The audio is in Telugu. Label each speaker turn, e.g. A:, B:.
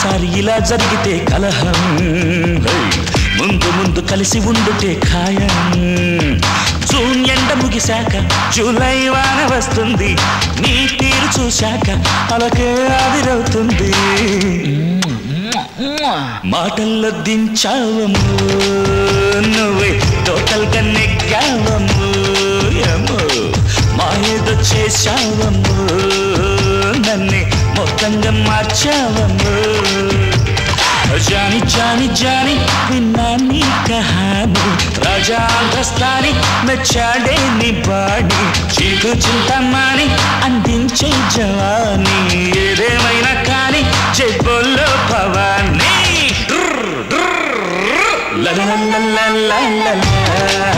A: ఒకసారి ఇలా జరిగితే కలహం హై, ముందు ముందు కలిసి ఉండుటే ఖాయం జూన్ ఎండ ముగిశాక జూలై వాన వస్తుంది నీ తీరు చూశాక అలకే ఆవిరవుతుంది మాటల్లో దించావము నువ్వే టోటల్ గా నెగ్గావము ఏమో మాయేదో చేశావము నన్నే మొత్తంగా మార్చావము జాని జాని జాని విన్నా నీ కహాని రాజా అంతస్తాని మెచ్చాడే నీ బాడి చీకు చింతమాని అందించే జవాని ఏదేమైనా కానీ చెబ్బోల్లో భవాని లా లా లా లా లా లా లా.